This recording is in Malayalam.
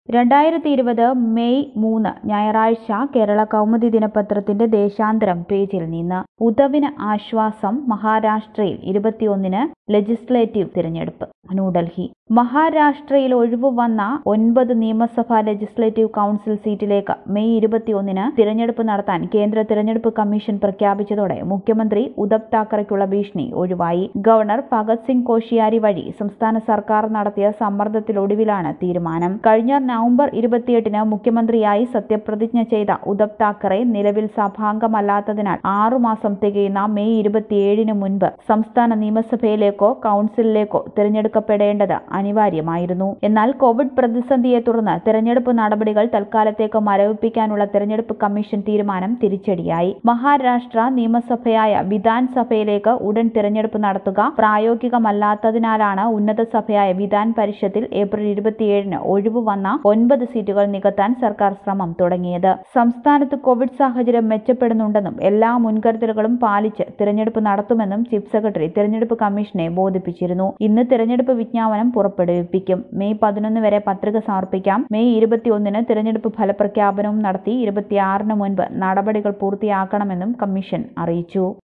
രണ്ടായിരത്തി ഇരുപത് മെയ് മൂന്ന് ഞായറാഴ്ച കേരള കൗമുദി ദിനപത്രത്തിന്റെ ദേശാന്തരം പേജിൽ നിന്ന് ഉദവിന് ആശ്വാസം മഹാരാഷ്ട്രയിൽ ഇരുപത്തിയൊന്നിന് ലെജിസ്ലേറ്റീവ് തിരഞ്ഞെടുപ്പ് ന്യൂഡൽഹി മഹാരാഷ്ട്രയിൽ ഒഴിവു വന്ന ഒൻപത് നിയമസഭാ ലെജിസ്ലേറ്റീവ് കൌൺസിൽ സീറ്റിലേക്ക് മെയ് ഇരുപത്തിയൊന്നിന് തിരഞ്ഞെടുപ്പ് നടത്താൻ കേന്ദ്ര തിരഞ്ഞെടുപ്പ് കമ്മീഷൻ പ്രഖ്യാപിച്ചതോടെ മുഖ്യമന്ത്രി ഉദ്ധവ് താക്കറെക്കുള്ള ഭീഷണി ഒഴിവായി ഗവർണർ ഭഗത് സിംഗ് കോഷിയാരി വഴി സംസ്ഥാന സർക്കാർ നടത്തിയ സമ്മർദ്ദത്തിലൊടുവിലാണ് തീരുമാനം കഴിഞ്ഞ നവംബർ ഇരുപത്തിയെട്ടിന് മുഖ്യമന്ത്രിയായി സത്യപ്രതിജ്ഞ ചെയ്ത ഉദ്ധവ് താക്കറെ നിലവിൽ സഭാംഗമല്ലാത്തതിനാൽ ആറുമാസം തികയുന്ന മെയ് ഇരുപത്തിയേഴിന് മുൻപ് സംസ്ഥാന നിയമസഭയിലേക്കോ കൌൺസിലിലേക്കോ തിരഞ്ഞെടുക്കപ്പെടേണ്ടത് അനിവാര്യമായിരുന്നു എന്നാൽ കോവിഡ് പ്രതിസന്ധിയെ തുടർന്ന് തിരഞ്ഞെടുപ്പ് നടപടികൾ തൽക്കാലത്തേക്ക് മരവിപ്പിക്കാനുള്ള തിരഞ്ഞെടുപ്പ് കമ്മീഷൻ തീരുമാനം തിരിച്ചടിയായി മഹാരാഷ്ട്ര നിയമസഭയായ വിധാൻ സഭയിലേക്ക് ഉടൻ തിരഞ്ഞെടുപ്പ് നടത്തുക പ്രായോഗികമല്ലാത്തതിനാലാണ് ഉന്നത സഭയായ വിധാൻ പരിഷത്തിൽ ഏപ്രിൽ ഇരുപത്തിയേഴിന് ഒഴിവു വന്ന ഒൻപത് സീറ്റുകൾ നികത്താൻ സർക്കാർ ശ്രമം തുടങ്ങിയത് സംസ്ഥാനത്ത് കോവിഡ് സാഹചര്യം മെച്ചപ്പെടുന്നുണ്ടെന്നും എല്ലാ മുൻകരുതലുകളും പാലിച്ച് തിരഞ്ഞെടുപ്പ് നടത്തുമെന്നും ചീഫ് സെക്രട്ടറി തിരഞ്ഞെടുപ്പ് കമ്മീഷനെ ബോധിപ്പിച്ചിരുന്നു ഇന്ന് തിരഞ്ഞെടുപ്പ് വിജ്ഞാപനം പുറപ്പെടുവിപ്പിക്കും മെയ് പതിനൊന്ന് വരെ പത്രിക സമർപ്പിക്കാം മെയ് ഇരുപത്തിയൊന്നിന് തിരഞ്ഞെടുപ്പ് ഫലപ്രഖ്യാപനവും നടത്തി ഇരുപത്തിയാറിന് മുൻപ് നടപടികൾ പൂർത്തിയാക്കണമെന്നും കമ്മീഷൻ അറിയിച്ചു